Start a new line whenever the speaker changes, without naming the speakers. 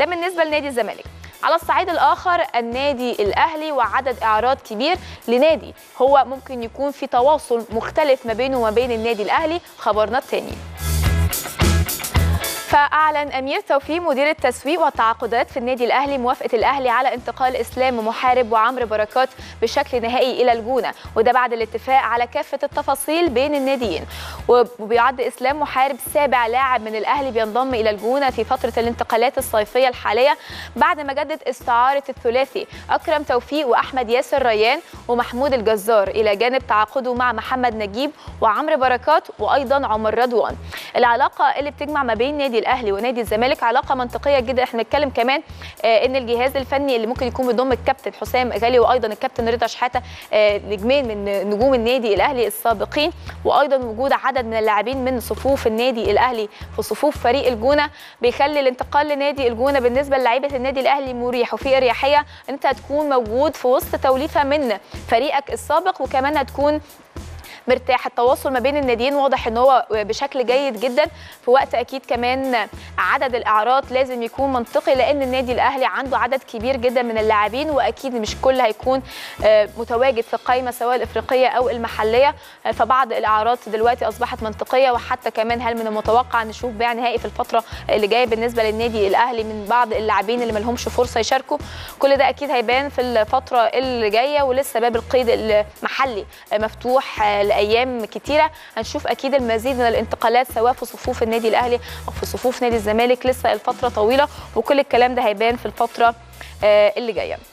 ده بالنسبه لنادي الزمالك على الصعيد الاخر النادي الاهلي وعدد اعارات كبير لنادي هو ممكن يكون في تواصل مختلف ما بينه وما بين النادي الاهلي خبرنا الثاني فأعلن أمير توفيق مدير التسويق والتعاقدات في النادي الأهلي موافقة الأهلي على انتقال إسلام محارب وعمرو بركات بشكل نهائي إلى الجونة وده بعد الاتفاق على كافة التفاصيل بين الناديين وبيعد إسلام محارب سابع لاعب من الأهلي بينضم إلى الجونة في فترة الانتقالات الصيفية الحالية بعد ما جدد استعارة الثلاثي أكرم توفيق وأحمد ياسر ريان ومحمود الجزار إلى جانب تعاقده مع محمد نجيب وعمرو بركات وأيضا عمر رضوان العلاقة اللي بتجمع ما بين نادي الاهلي ونادي الزمالك علاقه منطقيه جدا احنا نتكلم كمان آه ان الجهاز الفني اللي ممكن يكون بيضم الكابتن حسام غالي وايضا الكابتن رضا شحاته آه نجمين من نجوم النادي الاهلي السابقين وايضا وجود عدد من اللاعبين من صفوف النادي الاهلي في صفوف فريق الجونه بيخلي الانتقال لنادي الجونه بالنسبه للاعيبه النادي الاهلي مريح وفي اريحيه انت هتكون موجود في وسط توليفه من فريقك السابق وكمان هتكون مرتاح التواصل ما بين الناديين واضح ان هو بشكل جيد جدا في وقت اكيد كمان عدد الاعارات لازم يكون منطقي لان النادي الاهلي عنده عدد كبير جدا من اللاعبين واكيد مش كل هيكون متواجد في القائمه سواء الافريقيه او المحليه فبعض الاعارات دلوقتي اصبحت منطقيه وحتى كمان هل من المتوقع نشوف بيع نهائي في الفتره اللي جايه بالنسبه للنادي الاهلي من بعض اللاعبين اللي ما لهمش فرصه يشاركوا كل ده اكيد هيبان في الفتره اللي جايه ولسه باب القيد المحلي مفتوح لايام كتيره هنشوف اكيد المزيد من الانتقالات سواء في صفوف النادي الاهلي او في صفوف نادي الزمالك لسه الفتره طويله وكل الكلام ده هيبان في الفتره اللي جايه